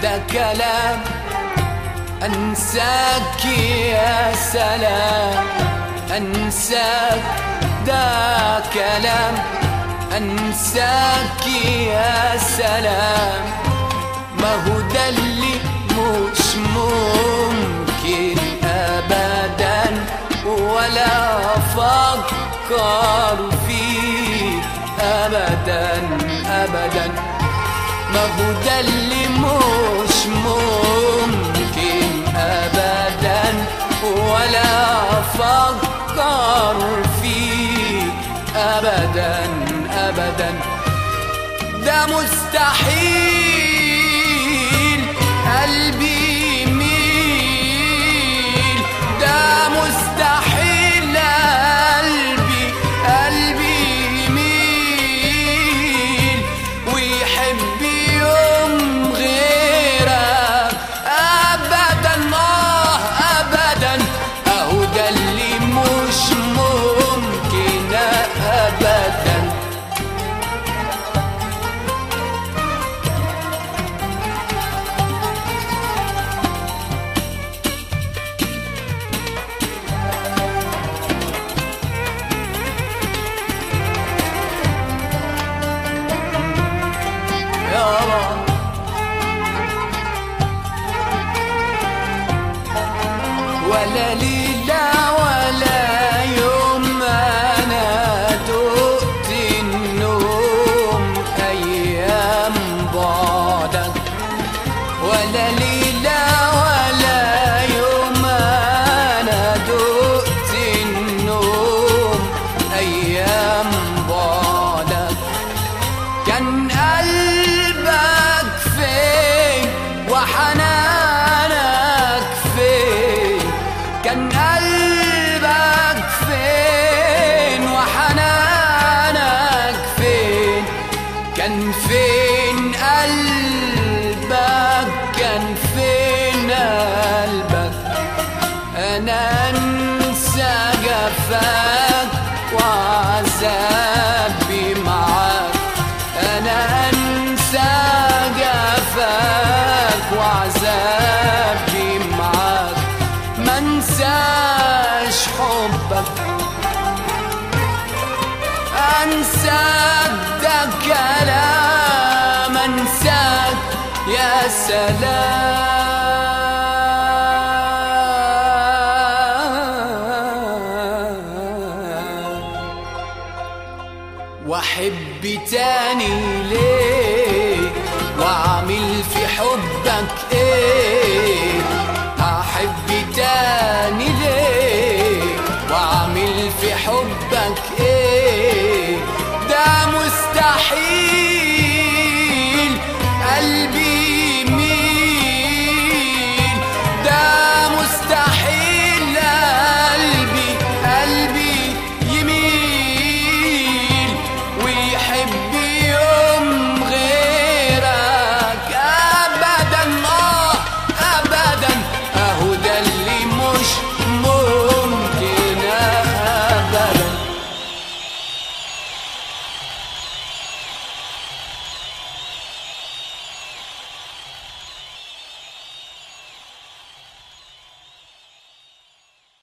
ده كلام أنساك يا سلام أنساك ده كلام أنساك يا سلام ما هو ده اللي مش ممكن أبدا ولا أفكر فيه أبدا أبدا ما هو ده اللي مش ممكن أبدا ولا أفكر فيه أبدا أبدا ده مستحيل قلبي يميل ده مستحيل قلبي قلبي يميل ويحب يوم غيرك ابدا اه ابدا اهو ده اللي مش ممكن ابدا يا رب ولا ليلة ولا يوم أنا دقت النوم أيام بعدك ولا ليلة ولا يوم أنا دقت النوم أيام بعدك كان قلبك فين وحنانك فين كان قلبك فين وحنانك فين كان فين قلبك كان فين قلبك انا انسى جفاك وعذابي معاك انا انسى جفاك وعذابي معاك ما انساش حبك انساك ده كلام انساك يا سلام واحب تاني ليه